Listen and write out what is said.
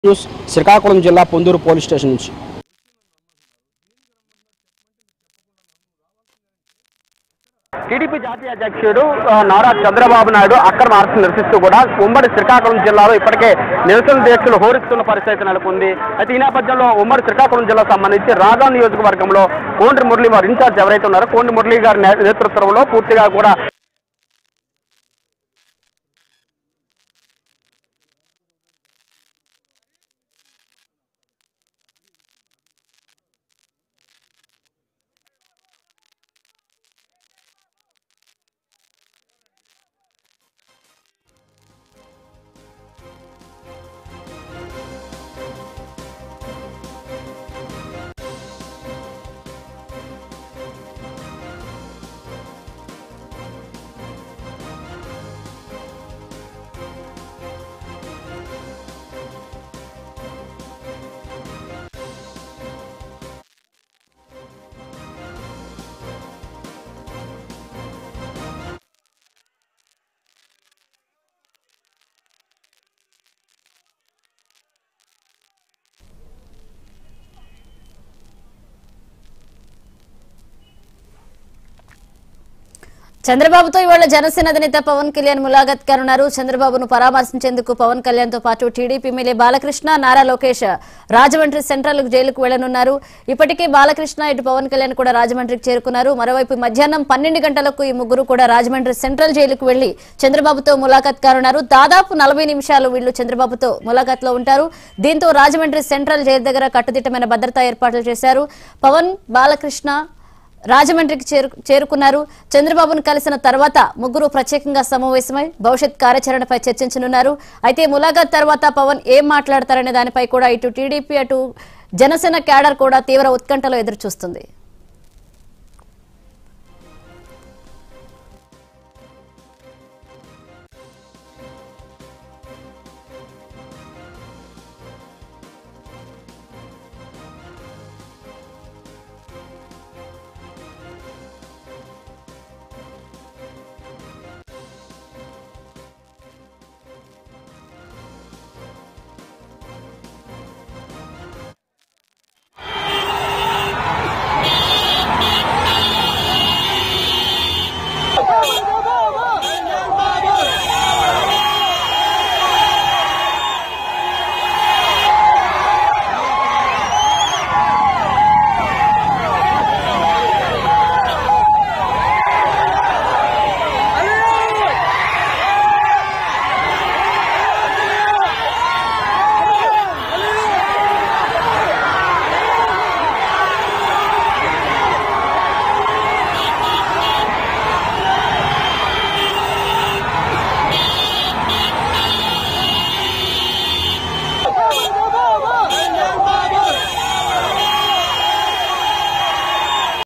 news Srikakulam జిల్లా Ponduru police station నుంచి TDP జాతీయ అధ్యక్షుడు ఆ, నారా చంద్రబాబు నాయుడు అక్రమ అరెస్టు నిరసిస్తూ కూడా ఉమ్మడి శ్రీకాకుళం జిల్లాలో ఇప్పటికే నిరసన దీక్షలు హోరెత్తున్న పరిస్థితి నెలకొంది అయితే ఈ నేపథ్యంలో ఉమ్మడి శ్రీకాకుళం జిల్లా సంబంధించి రాజా నియోజకవర్గంలో కోండ్రి మురళి వారి ఇన్ఛార్జ్ ఎవరైతే ఉన్నారో కోండ్రి మురళి గారి నే- నేతృత్వంలో పూర్తిగా కూడా చంద్రబాబుతో ఇవాళ జనసేన అధినేత పవన్ కళ్యాణ్ ములాఖత్ కానున్నారు చంద్రబాబును పరామర్శించేందుకు పవన్ కళ్యాణ్ తో పాటు TDP MLA Balakrishna Nara Lokesh Rajahmundry central జైలుకు వెళ్లనున్నారు ఇప్పటికే బాలకృష్ణ ఇటు పవన్ కళ్యాణ్ కూడా రాజమండ్రికి చేరుకున్నారు మరోవైపు మధ్యాహ్నం పన్నెండు గంటలకు ఈ ముగ్గురు కూడా రాజమండ్రి సెంట్రల్ జైలుకు వెళ్లి చంద్రబాబుతో ములాఖత్ కానున్నారు దాదాపు నలభై నిమిషాలు వీళ్ళు చంద్రబాబుతో ములాఖత్ లో ఉంటారు దీంతో రాజమండ్రి సెంట్రల్ జైలు దగ్గర కట్టుదిట్టమైన భద్రతా ఏర్పాట్లు చేశారు పవన్ బాలకృష్ణ రాజమండ్రికి చేరు చేరుకున్నారు చంద్రబాబును కలిసిన తర్వాత ముగ్గురు ప్రత్యేకంగా సమావేశమై భవిష్యత్ కార్యాచరణపై చర్చించనున్నారు అయితే ములాఖాత్ తర్వాత పవన్ ఏం మాట్లాడతారనే దానిపై కూడా ఇటు టీడీపీ అటు జనసేన క్యాడర్ కూడా తీవ్ర ఉత్కంఠలో ఎదురు చూస్తుంది